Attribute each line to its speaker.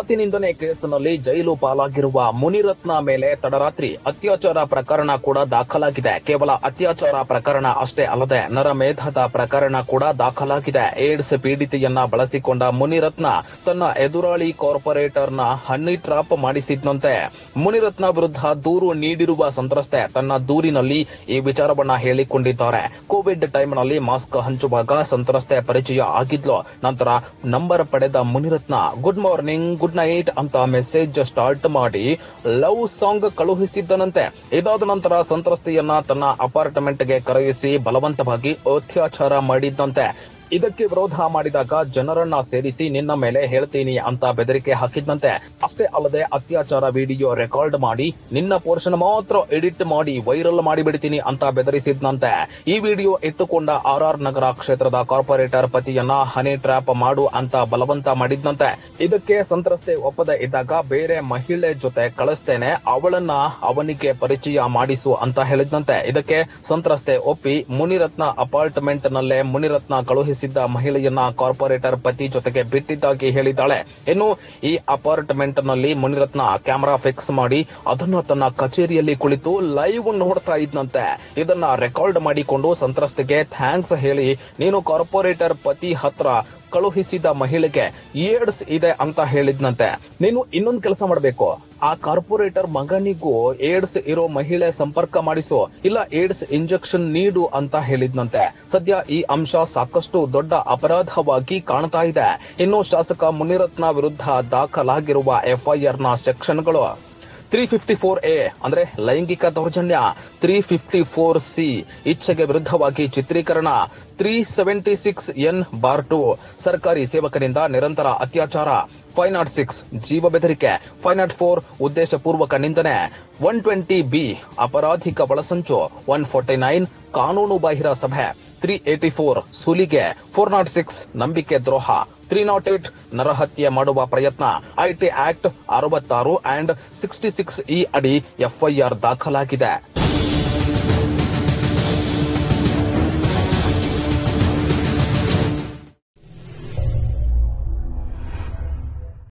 Speaker 1: ಜಾತಿ ನಿಂದನೆ ಕೇಸಿನಲ್ಲಿ ಜೈಲು ಪಾಲಾಗಿರುವ ಮುನಿರತ್ನ ಮೇಲೆ ತಡರಾತ್ರಿ ಅತ್ಯಾಚಾರ ಪ್ರಕರಣ ಕೂಡ ದಾಖಲಾಗಿದೆ ಕೇವಲ ಅತ್ಯಾಚಾರ ಪ್ರಕರಣ ಅಷ್ಟೇ ಅಲ್ಲದೆ ನರಮೇಧದ ಪ್ರಕರಣ ಕೂಡ ದಾಖಲಾಗಿದೆ ಏಡ್ಸ್ ಪೀಡಿತೆಯನ್ನ ಬಳಸಿಕೊಂಡ ಮುನಿರತ್ನ ತನ್ನ ಎದುರಾಳಿ ಕಾರ್ಪೊರೇಟರ್ನ ಹನ್ನಿ ಟ್ರಾಪ್ ಮಾಡಿಸಿದ್ದಂತೆ ಮುನಿರತ್ನ ವಿರುದ್ಧ ದೂರು ನೀಡಿರುವ ಸಂತ್ರಸ್ತೆ ತನ್ನ ದೂರಿನಲ್ಲಿ ಈ ವಿಚಾರವನ್ನ ಹೇಳಿಕೊಂಡಿದ್ದಾರೆ ಕೋವಿಡ್ ಟೈಮ್ನಲ್ಲಿ ಮಾಸ್ಕ್ ಹಂಚುವಾಗ ಸಂತ್ರಸ್ತೆ ಪರಿಚಯ ಆಗಿದ್ಲು ನಂತರ ನಂಬರ್ ಪಡೆದ Munirathna good morning good night ಅಂತ ಮೆಸೇಜ್ ಸ್ಟಾರ್ಟ್ ಮಾಡಿ ಲವ್ ಸಾಂಗ್ ಕಳುಹಿಸಿದ್ದನಂತೆ ಇದಾದ ನಂತರ ಸಂತ್ರಸ್ತೆಯನ್ನ ತನ್ನ ಅಪಾರ್ಟ್ಮೆಂಟ್ಗೆ ಕರೆಯಿಸಿ ಬಲವಂತವಾಗಿ ಅತ್ಯಾಚಾರ ಮಾಡಿದ್ದಂತೆ ಇದಕ್ಕೆ ವಿರೋಧ ಮಾಡಿದಾಗ ಜನರನ್ನ ಸೇರಿಸಿ ನಿನ್ನ ಮೇಲೆ ಹೇಳ್ತೀನಿ ಅಂತ ಬೆದರಿಕೆ ಹಾಕಿದ್ದಂತೆ ಅಷ್ಟೇ ಅಲ್ಲದೆ ಅತ್ಯಾಚಾರ ವಿಡಿಯೋ ರೆಕಾರ್ಡ್ ಮಾಡಿ ನಿನ್ನ ಪೋರ್ಷನ್ ಮಾತ್ರ ಎಡಿಟ್ ಮಾಡಿ ವೈರಲ್ ಮಾಡಿಬಿಡ್ತೀನಿ ಅಂತ ಬೆದರಿಸಿದ್ನಂತೆ ಈ ವಿಡಿಯೋ ಇಟ್ಟುಕೊಂಡ ಆರ್ ಆರ್ ನಗರ ಕ್ಷೇತ್ರದ ಕಾರ್ಪೊರೇಟರ್ ಪತಿಯನ್ನ ಹನಿ ಟ್ರ್ಯಾಪ್ ಮಾಡು ಅಂತ ಬಲವಂತ ಮಾಡಿದ್ನಂತೆ ಇದಕ್ಕೆ ಸಂತ್ರಸ್ತೆ ಒಪ್ಪದೆ ಇದ್ದಾಗ ಬೇರೆ ಮಹಿಳೆ ಜೊತೆ ಕಳಿಸ್ತೇನೆ ಅವಳನ್ನ ಅವನಿಗೆ ಪರಿಚಯ ಮಾಡಿಸು ಅಂತ ಹೇಳಿದ್ನಂತೆ ಇದಕ್ಕೆ ಸಂತ್ರಸ್ತೆ ಒಪ್ಪಿ ಮುನಿರತ್ನ ಅಪಾರ್ಟ್ಮೆಂಟ್ ನಲ್ಲೇ ಮುನಿರತ್ನ ಕಳುಹಿಸಿದ್ದ ಮಹಿಳೆಯನ್ನ ಕಾರ್ಪೊರೇಟರ್ ಪತಿ ಜೊತೆಗೆ ಬಿಟ್ಟಿದ್ದಾಗಿ ಹೇಳಿದ್ದಾಳೆ ಇನ್ನು ಈ ಅಪಾರ್ಟ್ಮೆಂಟ್ ನಲ್ಲಿ ಮುನಿರತ್ನ ಕ್ಯಾಮೆರಾ ಫಿಕ್ಸ್ ಮಾಡಿ ಅದನ್ನ ತನ್ನ ಕಚೇರಿಯಲ್ಲಿ ಕುಳಿತು ಲೈವ್ ನೋಡ್ತಾ ಇದ್ನಂತೆ ಇದನ್ನ ರೆಕಾರ್ಡ್ ಮಾಡಿಕೊಂಡು ಸಂತ್ರಸ್ತೆಗೆ ಥ್ಯಾಂಕ್ಸ್ ಹೇಳಿ ನೀನು ಕಾರ್ಪೊರೇಟರ್ ಪತಿ ಹತ್ರ ಕಳುಹಿಸಿದ ಮಹಿಳೆಗೆ ಏಡ್ಸ್ ಇದೆ ಅಂತ ಹೇಳಿದ್ನಂತೆ ನೀನು ಇನ್ನೊಂದು ಕೆಲಸ ಮಾಡಬೇಕು ಆ ಕಾರ್ಪೊರೇಟರ್ ಮಗನಿಗೂ ಏಡ್ಸ್ ಇರೋ ಮಹಿಳೆ ಸಂಪರ್ಕ ಮಾಡಿಸು ಇಲ್ಲ ಏಡ್ಸ್ ಇಂಜೆಕ್ಷನ್ ನೀಡು ಅಂತ ಹೇಳಿದ್ನಂತೆ ಸದ್ಯ ಈ ಅಂಶ ಸಾಕಷ್ಟು ದೊಡ್ಡ ಅಪರಾಧವಾಗಿ ಕಾಣ್ತಾ ಇದೆ ಇನ್ನು ಶಾಸಕ ಮುನಿರತ್ನ ವಿರುದ್ಧ ದಾಖಲಾಗಿರುವ ಎಫ್ಐಆರ್ ನ ಸೆಕ್ಷನ್ಗಳು ತ್ರೀ ಫಿಫ್ಟಿ ಫೋರ್ ಎ ಅಂದ್ರೆ ಲೈಂಗಿಕ ದೌರ್ಜನ್ಯ ತ್ರೀ ಫಿಫ್ಟಿ ಫೋರ್ ಸಿ ಇಚ್ಛೆಗೆ ವಿರುದ್ಧವಾಗಿ ಚಿತ್ರೀಕರಣ three seventy six N bar two ಸರ್ಕಾರಿ ಸೇವಕರಿಂದ ನಿರಂತರ ಅತ್ಯಾಚಾರ ಫೈವ್ ನಾಟ್ ಸಿಕ್ಸ್ ಜೀವ ಬೆದರಿಕೆ ಫೈವ್ ನಾಟ್ ಫೋರ್ ಉದ್ದೇಶಪೂರ್ವಕ ನಿಂದನೆ ಒನ್ ಟ್ವೆಂಟಿ ಬಿ ಅಪರಾಧಿಕ ಒಳಸಂಚು ಒನ್ ಫೋರ್ಟಿ ನೈನ್ ಕಾನೂನು ಬಾಹಿರ ಸಭೆ ತ್ರೀ ಏಟಿ ಫೋರ್ ಸುಲಿಗೆ ಫೋರ್ ನಾಟ್ ಸಿಕ್ಸ್ ನಂಬಿಕೆ ದ್ರೋಹ ತ್ರೀ ನಾಟ್ ಏಟ್ ನರಹತ್ಯೆ ಮಾಡುವ ಪ್ರಯತ್ನ ಐಟಿ ಆಕ್ಟ್ ಅರವತ್ತಾರು ಅಂಡ್ ಸಿಕ್ಸ್ಟಿ ಸಿಕ್ಸ್ ಇ ಅಡಿ ಎಫ್ಐಆರ್ ದಾಖಲಾಗಿದೆ